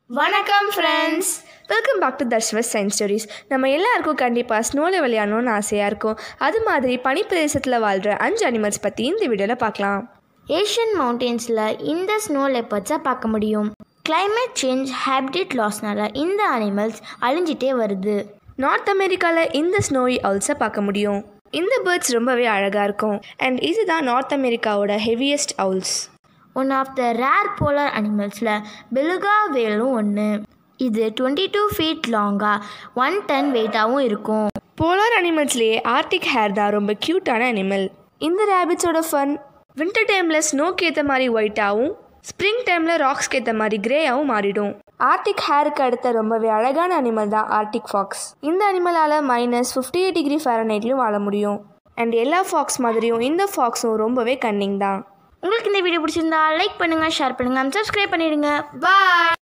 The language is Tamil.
வணக்கம் ஃப்ரெண்ட்ஸ் வெல்கம் பேக் டு தர்ஷ்வஸ் சயின்ஸ் ஸ்டோரிஸ் நம்ம எல்லாருக்கும் கண்டிப்பாக ஸ்னோவில் விளையாடணும்னு ஆசையாக இருக்கும் அது மாதிரி பனிப்பிரதேசத்தில் வாழ்கிற அஞ்சு அனிமல்ஸ் பற்றி இந்த வீடியோவில் பார்க்கலாம் ஏஷியன் மவுண்டெயின்ஸில் இந்த ஸ்னோ லெப்பர்ட்ஸை பார்க்க முடியும் climate சேஞ்ச் ஹேபிடேட் லாஸ்னால இந்த அனிமல்ஸ் அழிஞ்சிட்டே வருது நார்த் அமெரிக்காவில் இந்த ஸ்னோவி அவுல்ஸை பார்க்க முடியும் இந்த பேர்ட்ஸ் ரொம்பவே அழகாக இருக்கும் அண்ட் இதுதான் நார்த் அமெரிக்காவோட heaviest owls one of the rare polar அனிமல்ஸில் பெலுகா வேலும் ஒன்று இது டுவெண்ட்டி டூ ஃபீட் லாங்காக ஒன் டன் வெயிட்டாகவும் இருக்கும் போலார் அனிமல்ஸ்லேயே ஆர்டிக் ஹேர் தான் ரொம்ப க்யூட்டான அனிமல் இந்த ரேபிட்ஸோட ஃபன் வின்டர் டைமில் ஸ்னோக்கு ஏற்ற மாதிரி ஒயிட்டாகவும் ஸ்ப்ரிங் டைமில் ராக்ஸ்க்கு ஏற்ற மாதிரி கிரேயாகவும் மாறிடும் ஆர்டிக் ஹேருக்கு அடுத்த ரொம்பவே அழகான அனிமல் தான் ஆர்டிக் ஃபாக்ஸ் இந்த அனிமலால் மைனஸ் ஃபிஃப்டி எயிட் டிகிரி ஃபேரனைட்லையும் வாழ முடியும் அண்ட் எல்லா ஃபாக்ஸ் மாதிரியும் இந்த ஃபாக்ஸும் ரொம்பவே கன்னிங் தான் உங்களுக்கு இந்த வீடியோ பிடிச்சிருந்தா லைக் பண்ணுங்கள் ஷேர் பண்ணுங்கள் சப்ஸ்கிரைப் பண்ணிடுங்க பாய்